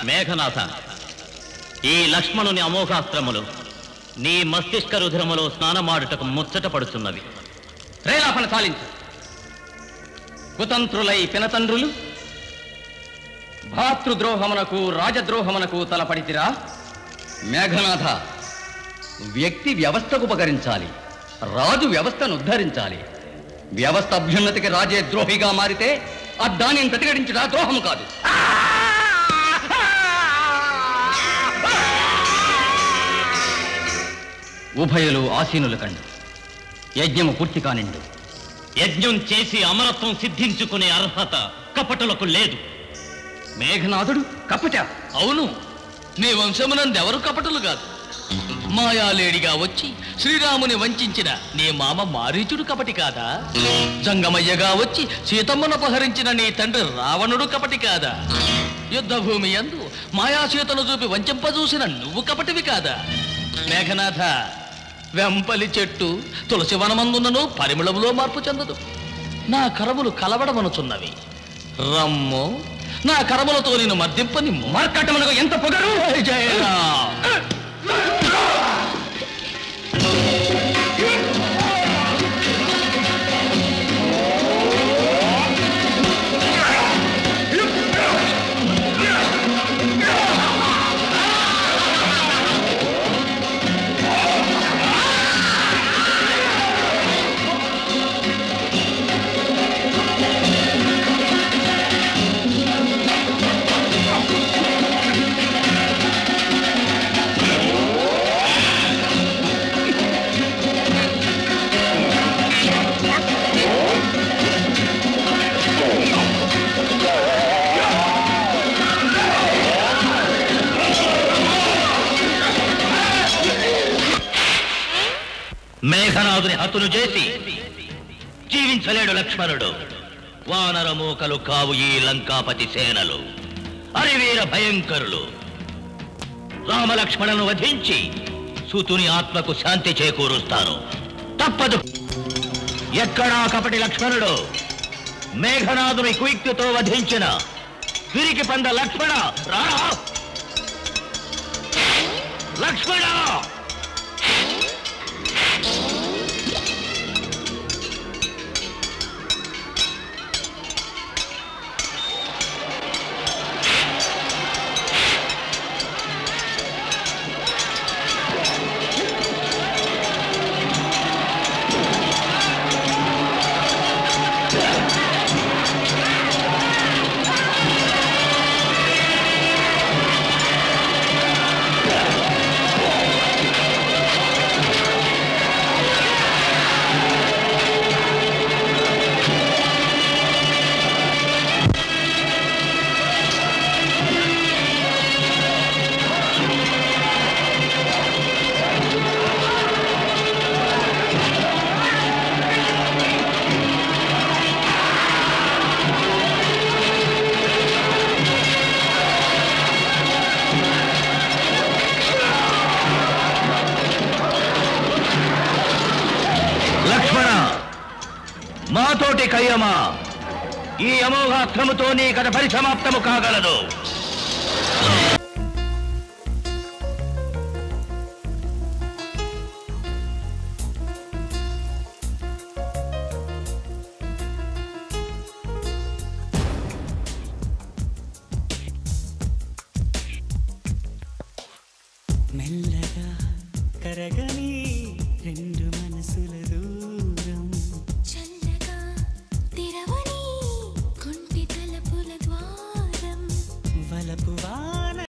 మేఘనాథ ఈ లక్ష్మణుని అమోఘాస్త్రములు నీ మస్తిష్క రుధిరములో స్నానమాడుటకు ముచ్చట పడుతున్నవి రేలాపన సాలించు కుతంత్రులై పినతండ్రులు భాతృద్రోహమునకు రాజద్రోహమునకు తలపడితిరా మేఘనాథ వ్యక్తి వ్యవస్థకు ఉపకరించాలి రాజు వ్యవస్థను ఉద్ధరించాలి వ్యవస్థ అభ్యున్నతికి రాజే ద్రోహిగా మారితే ఆ దానిని ప్రతిఘటించడా ద్రోహము కాదు ఉభయులు ఆసీనులు కండు యజ్ఞము పూర్తి కానిండు యజ్ఞం చేసి అమరత్వం సిద్ధించుకునే అర్హత కపటులకు లేదు మేఘనాథుడు కపట అవును నీ వంశమునందెవరు కపటులు కాదు మాయాలేడిగా వచ్చి శ్రీరాముని వంచిన నీ మామ మారీచుడు కపటి కాదా జంగమయ్యగా వచ్చి సీతమ్మను అపహరించిన నీ తండ్రి రావణుడు కపటి కాదా యుద్ధభూమి యందు మాయాసీతను చూపి వంచింపజూసిన నువ్వు కపటివి కాదా మేఘనాథ వెంపలి చెట్టు తులసి వనమందున్నను పరిమళములో మార్పు చెందదు నా కరములు కలవడమనుచున్నవి రమ్ము నా కరములతో నేను మర్దింపని మార్కటమునకు ఎంత పొగరు జయరామ్ మేఘనాథుని హతును చేసి జీవించలేడు లక్ష్మణుడు వానరమూకలు కావు ఈ లంకాపతి సేనలు అరివీర భయంకరులు రామలక్ష్మణులను వధించి సూతుని ఆత్మకు శాంతి చేకూరుస్తాను తప్పదు ఎక్కడా కపటి లక్ష్మణుడు మేఘనాథుని కుయుక్తితో వధించిన తిరిగి పంద లక్ష్మణ రారా లక్ష్మణ లక్ష్మణ మాతోటి కయ్యమా ఈ అమోఘాస్త్రముతో నీ కథ పరిసమాప్తము కాగలదు మెల్లగా కరగని రెండు మనసుల దూరం